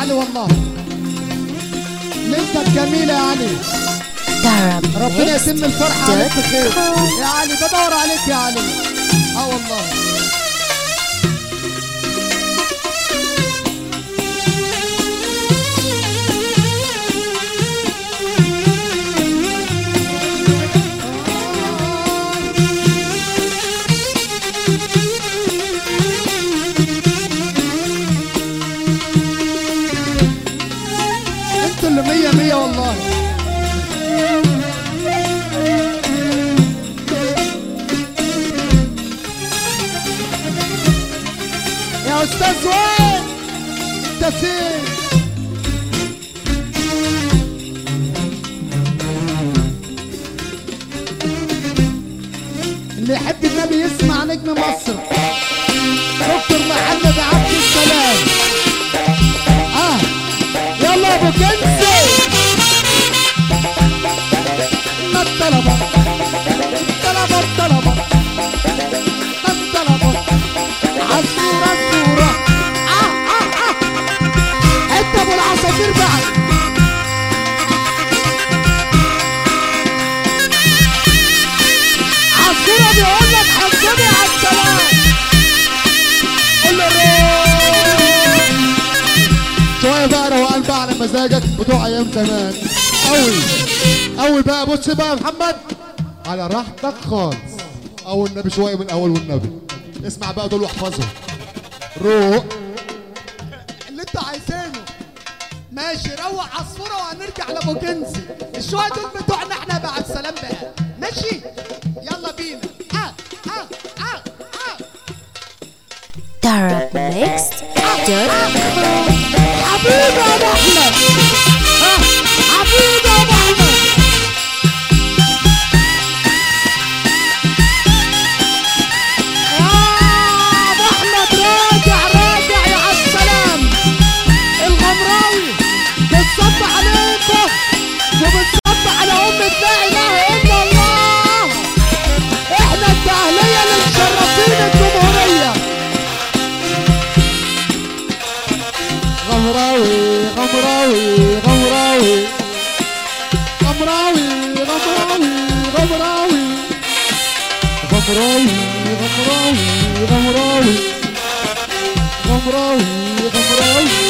علي والله ليلتك جميلة يا علي ربنا يتم الفرحة عليك بخير يا علي بدور عليك يا علي اه والله انتوا اللي مية مية والله يا استاذ وين انت فين اللي يحب النبي يسمع نجم مصر دكتور محمد عبد السلام اه يلا ابو كنزي ما الطلبه الطلبه الطلبه ما الطلبه عصفوره عصفوره اه اه اه حته ابو العصافير بعد عصفوره بيقول لك حمدوني على السلام قول له روح شوية بقى روقان بقى على مزاجك بتوع أيام زمان أوي أوي بقى بص بقى يا محمد على راحتك خالص أول النبي شوية من أول والنبي اسمع بقى دول واحفظهم روق اللي انتوا عايزينه ماشي روق عصفورة وهنرجع لأبو كنزي الشوية دول بتوعنا احنا بقى السلام بقى ماشي يلا بينا اه اه اه اه Darabmixed.com حبيبي يا ابو احمد ها حبيبي يا ابو احمد يا ابو احمد راجع راجع يا عالسلام الغمراوي بتصب عليكم وبتصب على أمة لا إله إلا الله إحنا الدهلية اللي مشرفين الجمهورية غمراوي غمراوي غمراوي غمراوي غمراوي غمراوي غمراوي غمراوي غمراوي غمراوي غمراوي